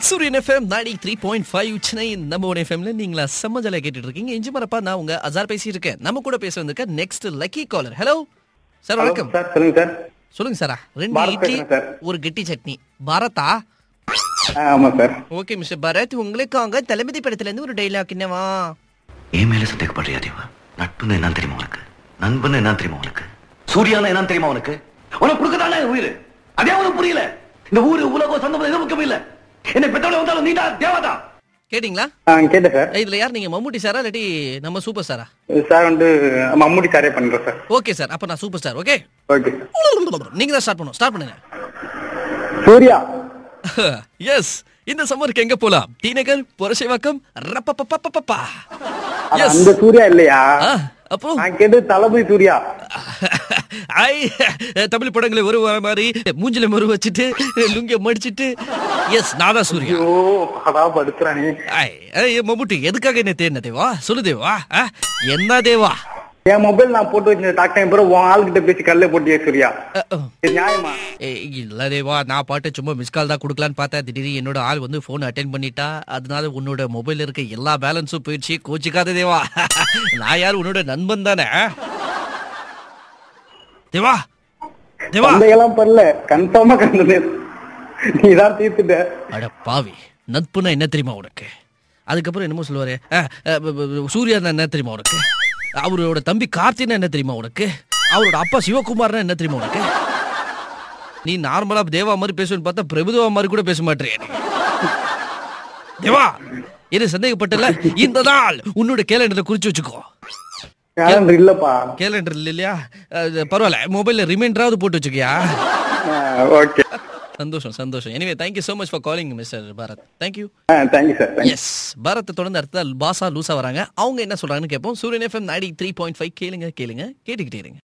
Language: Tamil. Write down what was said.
சூரியன் எஃப்எம் நாடி த்ரீ பாயிண்ட் ஃபைவ் சென்னை நம்ம ஒன் எஃப்எம்ல நீங்களா செம்ம ஜாலியா கேட்டுட்டு இருக்கீங்க இஞ்சி மரப்பா நான் உங்க அசார் பேசி இருக்கேன் நம்ம கூட பேச வந்திருக்க next lucky caller hello sir hello வணக்கம் சார் சொல்லுங்க சார் சொல்லுங்க சாரா ரெண்டு பாரத் இட்லி பேசுறேன் சார். ஒரு கெட்டி சட்னி பாரதா ஆ, ஆமா சார் ஓகே மிஸ்டர் பரத் உங்களுக்காக தளபதி படத்துல இருந்து ஒரு டைலாக் என்னவா என் மேல சந்தேகப்படுறியா தேவா நட்புன்னு என்ன தெரியுமா உனக்கு நண்பன்னு என்ன தெரியுமா உனக்கு சூர்யான்னு என்ன தெரியுமா உனக்கு உனக்கு கொடுக்கதானே உயிர் அதே உனக்கு புரியல இந்த ஊரு உலகம் சொந்தம் எதுவும் முக்கியம் இல்ல என்னை பெற்றவளை வந்தாலும் நீடா தேவாதா கேட்டிங்களா ஆ கேட்டேன் சார் இதுல யார் நீங்க மம்முட்டி சாரா இல்லாட்டி நம்ம சூப்பர் ஸ்டாரா சார் வந்து மம்முடி சாரே பண்றேன் சார் ஓகே சார் அப்ப நான் சூப்பர் ஸ்டார் ஓகே ஓகே நீங்க தான் ஸ்டார்ட் பண்ணுங்க ஸ்டார்ட் பண்ணுங்க சூர்யா எஸ் இந்த சம்மருக்கு எங்க போலாம் டி நகர் புரசைவாக்கம் ரப்பப்பப்பப்பப்பா அது எஸ் அந்த சூர்யா இல்லையா அப்போ நான் கேட்டு தளபதி சூர்யா ஐ தமிழ் படங்களை ஒரு மாதிரி மூஞ்சில மறு வச்சுட்டு லுங்கிய மடிச்சிட்டு எஸ் நாதா சூர்யா ஐயோ அடா படுத்துறானே ஐ ஐ, மம்முட்டி எதுக்காக என்ன தேடின தேவா சொல்லு தேவா ஆ, என்ன தேவா என் மொபைல் நான் போட்டு வச்சிருந்த டாக் டைம் பிறகு உன் ஆள்கிட்ட பேசி கல்ல போட்டியே சூர்யா அ, அ. இது நியாயமா ஏய், இல்ல தேவா நான் பாட்டு சும்மா மிஸ் கால் தான் கொடுக்கலான்னு பார்த்தேன் திடீர்னு என்னோட ஆள் வந்து போன் அட்டென்ட் பண்ணிட்டா அதனால உன்னோட மொபைல்ல இருக்க எல்லா பேலன்ஸும் போயிடுச்சு கோச்சிக்காத தேவா நான் யார் உன்னோட நண்பன் தானே தேவா தேவா சந்தையெல்லாம் பரல கன்ஃபார்மா கண்டது நீ தான் தீர்த்துட்ட அட பாவி நட்புனா என்ன தெரியுமா உனக்கு அதுக்கப்புறம் என்னமோ சொல்லுவாரு அஹ், அஹ், ப- ப- சூர்யானா என்ன தெரியுமா உனக்கு அவரோட தம்பி கார்த்தினா என்ன தெரியுமா உனக்கு அவரோட அப்பா சிவகுமார்னா என்ன தெரியுமா உனக்கு நீ நார்மலா தேவா மாதிரி பேசுவேன்னு பார்த்தா பிரபுதேவா மாதிரி கூட பேச மாட்டேறிய நீ தேவா என்ன சந்தேகப்பட்டல இந்த நாள் உன்னோட கேலண்டர்ல குறிச்சு வச்சுக்கோ கேலண்டர் இல்லப்பா கேலண்டர் இல்லையா அது பரவாயில்ல மொபைல்ல ரிமைண்டராவது போட்டு வச்சுக்கியா ஓகே சந்தோஷம் சந்தோஷம் anyway thank you so much for calling mister Bharat thank you thank you sir S பாரத்தை தொடர்ந்து அடுத்த பாசா லூசா வராங்க அவங்க என்ன சொல்றாங்கன்னு கேட்போம் Suryan FM ninety three point five கேளுங்க கேளுங்க கேட்டுக்கிட்டே இருங்க